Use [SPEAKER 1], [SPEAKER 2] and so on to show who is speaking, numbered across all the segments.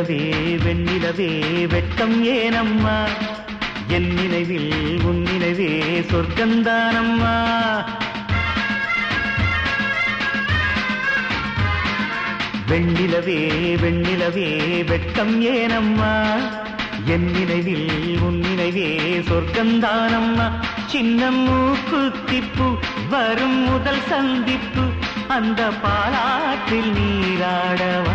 [SPEAKER 1] வெண்ணிலவே வெண்ணிலவே வெட்கம் ஏனம்மா என் நினைவில் உன் நினைவே சொர்க்கந்தானம்மா வெண்ணிலவே வெண்ணிலவே வெட்கம் ஏனம்மா என் நினைவில் உன் நினைவே சொர்க்கந்தானம்மா சின்ன மூக்குத்திப்பு வரும் முதல் சந்திப்பு அந்த பாலாற்றில் நீராடவா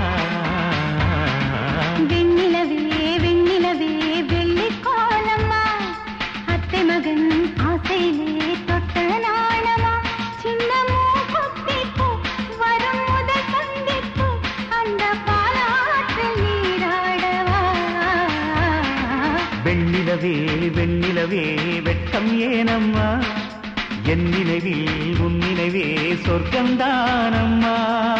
[SPEAKER 2] வெண்ணிலவே வெண்ணிலவே வெள்ளி கோலம்மா அத்தை மகன் ஆசையிலே தொட்ட நாணமா சின்ன மூக்குத்திப்பு வரும் முதல் சந்திப்பு அந்த பாலாற்றில் நீராடவா
[SPEAKER 1] வெண்ணிலவே வெண்ணிலவே வெட்கம் ஏனம்மா என் நினைவில் உன் நினைவே சொர்க்கந்தானம்மா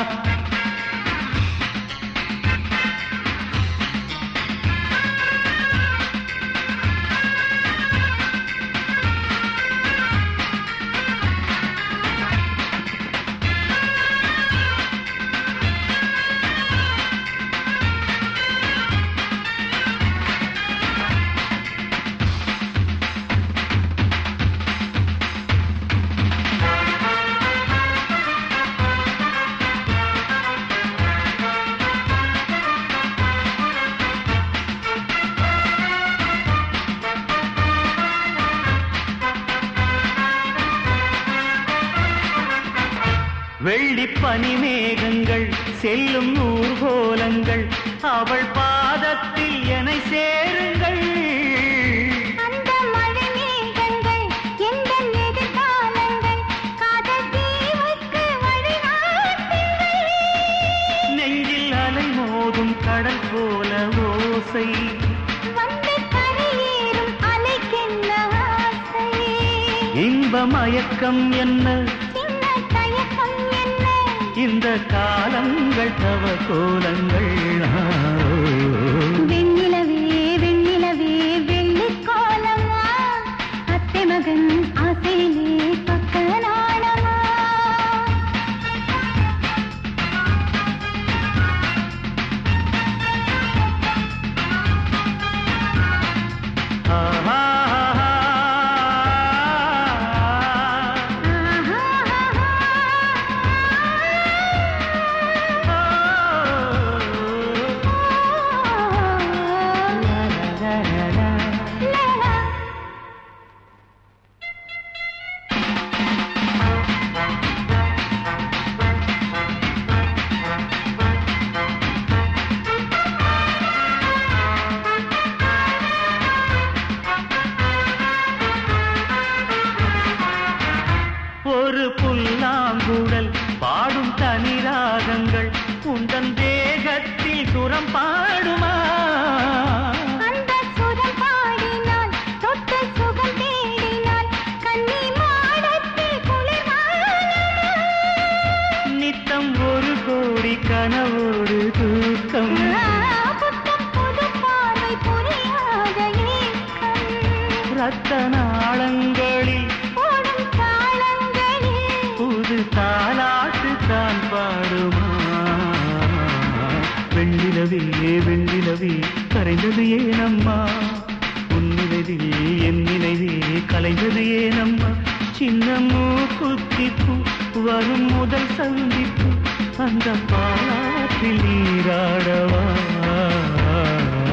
[SPEAKER 1] வெள்ளிப் பனிமேகங்கள் செல்லும் ஊர்கோலங்கள் அவள் பாதத்தில் என சேருங்கள்
[SPEAKER 2] அந்த மழை மேகங்கள் எங்கள் எதிர்காலங்கள் காதல் தீவுக்கு வழிகாட்டுங்கள்
[SPEAKER 1] நெஞ்சில் அலை மோதும் கடல் போல ஓசை
[SPEAKER 2] வந்து கரையேறும் அலைக்கென்ன ஆசை
[SPEAKER 1] இன்ப மயக்கம் என்ன
[SPEAKER 2] சின்ன தயக்கம் என்ன
[SPEAKER 1] இந்த காலங்கள் தவ கோலங்கள் ஆ,
[SPEAKER 2] வெண்ணிலவே வெண்ணிலவே வெள்ளி கோலமா அத்தை மகன் ஆசையிலே பக்க நாணமா
[SPEAKER 1] ஆ, ஆ, ஆ, ஆ, ஒரு புல்லாங்குழல் பாடும் தனி ராகங்கள் உந்தன் தேகத்தில் சுரம் பாடுமா
[SPEAKER 2] அந்த சுரம் பாடினால் தொட்டு சுகம் தேடினால் கன்னி மாடத்தில் குளிர்
[SPEAKER 1] நித்தம் ஒரு கோடி கனவோடு தூக்கம்
[SPEAKER 2] புத்தம் புது பார்வை புரியாத ஏக்கம்
[SPEAKER 1] ரத்த நாளங்களில்
[SPEAKER 2] ஓடும் தாளங்களில்
[SPEAKER 1] புது தாலாட்டு தான் பாடுமா வெண்ணிலவே வெண்ணிலவே கரைந்தது ஏனம்மா உன் நினைவில் என் நினைவே கலைந்தது ஏனம்மா சின்ன மூக்குத்திப்பு வரும் முதல் சந்திப்பு அந்த பாலாற்றில் நீராடவா